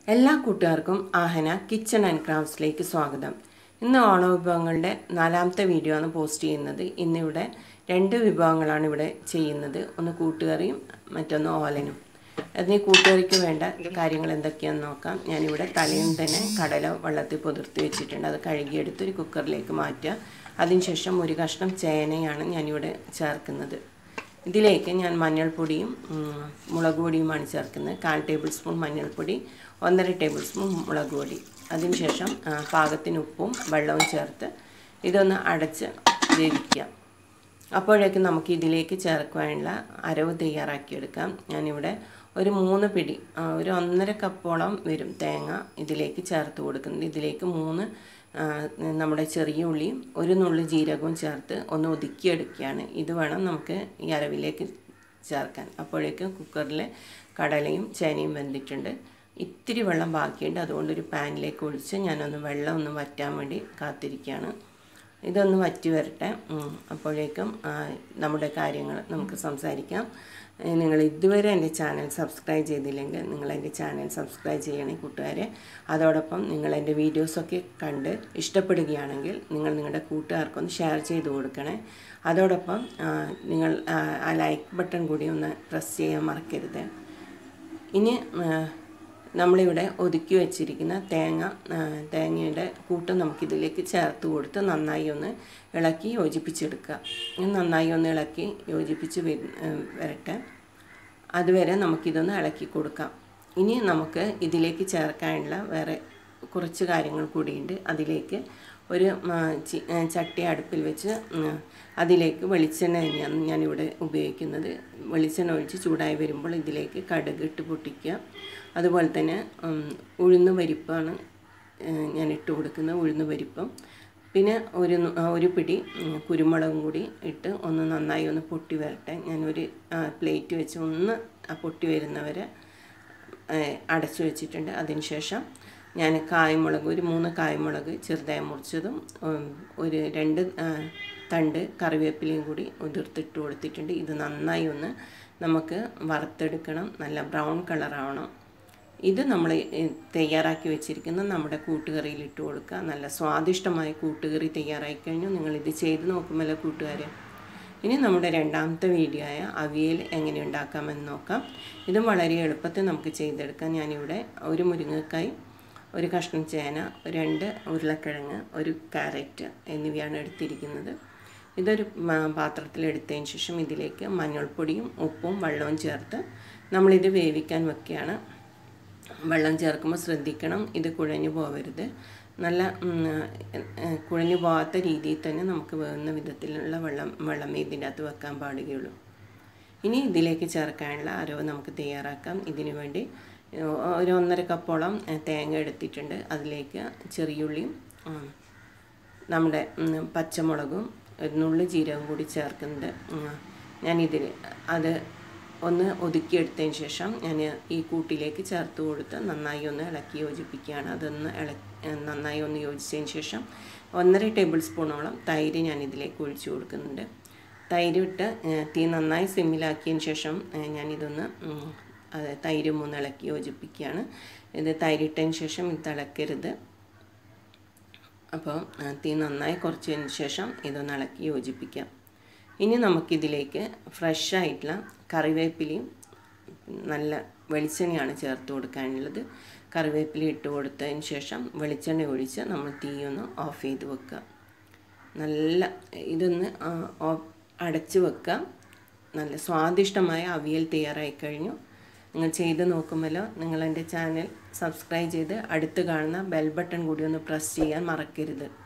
എല്ലാ കൂട്ടുകാർക്കും ആഹന kitchen and ക്രാഫ്റ്റ്സിലേക്ക് സ്വാഗതം ഇന്ന് ഓണ വിഭവങ്ങളുടെ നാലാമത്തെ വീഡിയോ ആണ് പോസ്റ്റ് ചെയ്യുന്നത് ഇന്നിവിടെ രണ്ട് വിഭവങ്ങളാണ് ഇവിടെ ചെയ്യുന്നത് ഒന്ന് കൂട്ടുകറിയും മറ്റൊന്ന് ഓലനും അതിന് കൂട്ടുകറിക്ക് വേണ്ട കാര്യങ്ങൾ എന്തൊക്കെയാണെന്ന് നോക്കാം ഞാനിവിടെ തലേന്ന് തന്നെ കടല വെള്ളത്തിൽ പുതിർത്തി വെച്ചിട്ടുണ്ട് അത് കഴുകിയെടുത്ത് ഒരു കുക്കറിലേക്ക് മാറ്റുക അതിനുശേഷം ഒരു കഷ്ണം ചേനയാണ് ഞാനിവിടെ ചേർക്കുന്നത് ഇതിലേക്ക് ഞാൻ മഞ്ഞൾപ്പൊടിയും ഉം, മുളക് പൊടിയുമാണ് ചേർക്കുന്നത് കാൽ ടേബിൾ സ്പൂൺ മഞ്ഞൾപ്പൊടി ഒന്നര ടേബിൾ സ്പൂൺ മുളക് പൊടി അതിനുശേഷം ആ, പാകത്തിന് ഉപ്പും വെള്ളവും ചേർത്ത് ഇതൊന്ന് അടച്ച് വേവിക്കുക അപ്പോഴേക്കും നമുക്ക് ഇതിലേക്ക് ചേർക്കുവാനുള്ള അരവ് തയ്യാറാക്കിയെടുക്കാം ഞാനിവിടെ ഒരു മൂന്ന് പിടി ആ, ഒരു ഒന്നര കപ്പോളം വരും തേങ്ങ ഇതിലേക്ക് ചേർത്ത് കൊടുക്കുന്നത് ഇതിലേക്ക് മൂന്ന് ആ, നമ്മുടെ ചെറിയ ഉള്ളിയും ഒരു നുള്ളി ജീരകവും ചേർത്ത് ഒന്ന് ഒതുക്കിയെടുക്കുകയാണ് ഇത് വേണം നമുക്ക് ഈ അരവിലേക്ക് ചേർക്കാൻ അപ്പോഴേക്കും കുക്കറിൽ കടലയും ചേനയും വെന്തിട്ടുണ്ട് ഇത്തിരി വെള്ളം ബാക്കിയുണ്ട് അതുകൊണ്ടൊരു പാനിലേക്ക് ഒഴിച്ച് ഞാനൊന്ന് വെള്ളം ഒന്ന് വറ്റാൻ വേണ്ടി കാത്തിരിക്കുകയാണ് ഇതൊന്ന് വറ്റി വരട്ടെ ഉം. അപ്പോഴേക്കും ആ, നമ്മുടെ കാര്യങ്ങൾ നമുക്ക് സംസാരിക്കാം ഏ, നിങ്ങൾ ഇതുവരെ എൻ്റെ ചാനൽ സബ്സ്ക്രൈബ് ചെയ്തില്ലെങ്കിൽ നിങ്ങൾ എൻ്റെ ചാനൽ സബ്സ്ക്രൈബ് ചെയ്യണേ കൂട്ടുകാരെ അതോടൊപ്പം നിങ്ങൾ എൻ്റെ വീഡിയോസൊക്കെ കണ്ട് ഇഷ്ടപ്പെടുകയാണെങ്കിൽ നിങ്ങൾ നിങ്ങളുടെ കൂട്ടുകാർക്കൊന്ന് ഷെയർ ചെയ്ത് കൊടുക്കണേ അതോടൊപ്പം ആ, നിങ്ങൾ ആ, ആ ലൈക്ക് ബട്ടൺ കൂടി ഒന്ന് പ്രസ് ചെയ്യാൻ മറക്കരുത് ഇനി ആ, നമ്മളിവിടെ ഒതുക്കി വെച്ചിരിക്കുന്ന തേങ്ങ ആ, തേങ്ങയുടെ കൂട്ട് നമുക്കിതിലേക്ക് ചേർത്ത് കൊടുത്ത് നന്നായി ഒന്ന് ഇളക്കി യോജിപ്പിച്ചെടുക്കുക ഇത് നന്നായി ഒന്ന് ഇളക്കി യോജിപ്പിച്ച് വര- ആ, വരട്ടെ അതുവരെ നമുക്കിതൊന്ന് ഇളക്കി കൊടുക്കാം ഇനി നമുക്ക് ഇതിലേക്ക് ചേർക്കാനുള്ള വേറെ കുറച്ച് കാര്യങ്ങൾ കൂടിയുണ്ട് അതിലേക്ക് ഒരു ആ, ചി- ആ, ചട്ടി അടുപ്പിൽ വെച്ച് ഉം, അതിലേക്ക് വെളിച്ചെണ്ണ തന്നെയാണ് ഞാനിവിടെ ഉപയോഗിക്കുന്നത് വെളിച്ചെണ്ണ ഒഴിച്ച് ചൂടായി വരുമ്പോൾ ഇതിലേക്ക് കടുക് ഇട്ട് പൊട്ടിക്കുക അതുപോലെ തന്നെ ഉം, ഉഴുന്ന് പരിപ്പാണ് ആ, ഞാൻ ഇട്ട് കൊടുക്കുന്നത് ഉഴുന്ന് പരിപ്പും പിന്നെ ഒരു നു- ആ, ഒരു പിടി ഉം, കുരുമുളകും കൂടി ഇട്ട് ഒന്ന് നന്നായി ഒന്ന് പൊട്ടി വരട്ടെ ഞാനൊരു ആ, പ്ലേറ്റ് വെച്ച് ഒന്ന് ആ പൊട്ടി വരുന്നവരെ ഏഹ് അടച്ചു വെച്ചിട്ടുണ്ട് അതിനുശേഷം ഞാൻ കായ്മുളക് ഒരു മൂന്ന് കായ്മുളക് ചെറുതായി മുറിച്ചതും ഉം, ഒരു രണ്ട് ആ, തണ്ട് കറിവേപ്പിലയും കൂടി ഉതിർത്തിട്ട് കൊടുത്തിട്ടുണ്ട് ഇത് നന്നായി ഒന്ന് നമുക്ക് വറുത്തെടുക്കണം നല്ല ബ്രൗൺ കളറാവണം ഇത് നമ്മൾ തയ്യാറാക്കി വെച്ചിരിക്കുന്ന നമ്മുടെ കൂട്ടുകറിയിൽ ഇട്ട് കൊടുക്കുക നല്ല സ്വാദിഷ്ടമായ കൂട്ടുകറി തയ്യാറായി കഴിഞ്ഞു നിങ്ങളിത് ചെയ്ത് നോക്കുമല്ലോ കൂട്ടുകാരെ ഇനി നമ്മുടെ രണ്ടാമത്തെ വീഡിയോ ആയ അവിയൽ എങ്ങനെ ഉണ്ടാക്കാമെന്ന് നോക്കാം ഇതും വളരെ എളുപ്പത്തിൽ നമുക്ക് ചെയ്തെടുക്കാം ഞാനിവിടെ ഒരു മുരിങ്ങക്കായ് ഒരു കഷ്ണം ചേന രണ്ട് ഉരുളക്കിഴങ്ങ് ഒരു കാരറ്റ് എന്നിവയാണ് എടുത്തിരിക്കുന്നത് ഇതൊരു മ- പാത്രത്തിലെടുത്തതിന് ശേഷം ഇതിലേക്ക് മഞ്ഞൾപ്പൊടിയും ഉപ്പും വെള്ളവും ചേർത്ത് നമ്മളിത് വേവിക്കാൻ വെക്കുകയാണ് വെള്ളം ചേർക്കുമ്പോൾ ശ്രദ്ധിക്കണം ഇത് കുഴഞ്ഞു പോകരുത് നല്ല ഉം, ഏഹ്, കുഴഞ്ഞു പോകാത്ത രീതിയിൽ തന്നെ നമുക്ക് വേകുന്ന വിധത്തിലുള്ള വെള്ളം വെള്ളമേ ഇതിൻ്റെ അകത്ത് വെക്കാൻ പാടുകയുള്ളൂ ഇനി ഇതിലേക്ക് ചേർക്കാനുള്ള അരവ് നമുക്ക് തയ്യാറാക്കാം ഇതിനു വേണ്ടി ഏഹ്, ഒരു ഒന്നര കപ്പോളം ഏഹ്, തേങ്ങ എടുത്തിട്ടുണ്ട് അതിലേക്ക് ചെറിയുള്ളിയും ഉം, നമ്മുടെ ഉം, പച്ചമുളകും ഒരു നുള്ളി ജീരകം കൂടി ചേർക്കുന്നുണ്ട് ഉം, ഞാനിതിൽ അത് ഒന്ന് ഒതുക്കിയെടുത്തതിന് ശേഷം ഞാൻ ഈ കൂട്ടിലേക്ക് ചേർത്ത് കൊടുത്ത് നന്നായി ഒന്ന് ഇളക്കി യോജിപ്പിക്കുകയാണ് അതൊന്ന് ഇള നന്നായി ഒന്ന് യോജിച്ചതിന് ശേഷം ഒന്നര ടേബിൾ സ്പൂണോളം തൈര് ഞാൻ ഇതിലേക്ക് ഒഴിച്ചു കൊടുക്കുന്നുണ്ട് തൈര് ഇട്ട് ഏഹ്, തീ നന്നായി സിമ്മിലാക്കിയതിന് ശേഷം ഏഹ്, ഞാനിതൊന്ന് ഉം, അത് തൈരും ഒന്ന് ഇളക്കി യോജിപ്പിക്കുകയാണ് ഇത് തൈരിട്ടതിന് ശേഷം ഇത് തിളക്കരുത് അപ്പോൾ ആ, തീ നന്നായി കുറച്ചതിന് ശേഷം ഇതൊന്ന് ഇളക്കി യോജിപ്പിക്കാം ഇനി നമുക്കിതിലേക്ക് ഫ്രഷ് ആയിട്ടുള്ള കറിവേപ്പിലയും നല്ല വെളിച്ചെണ്ണയാണ് ചേർത്ത് കൊടുക്കാനുള്ളത് കറിവേപ്പില ഇട്ട് കൊടുത്തതിന് ശേഷം വെളിച്ചെണ്ണ ഒഴിച്ച് നമ്മൾ തീ ഒന്ന് ഓഫ് ചെയ്ത് വെക്കുക നല്ല ഇതൊന്ന് ആ, ഓ- അടച്ച് വെക്കുക നല്ല സ്വാദിഷ്ടമായ അവിയൽ തയ്യാറായി കഴിഞ്ഞു നിങ്ങൾ ചെയ്ത് നോക്കുമല്ലോ നിങ്ങൾ എൻ്റെ ചാനൽ സബ്സ്ക്രൈബ് ചെയ്ത് അടുത്ത് കാണുന്ന ബെൽ ബട്ടൺ കൂടി ഒന്ന് പ്രസ് ചെയ്യാൻ മറക്കരുത്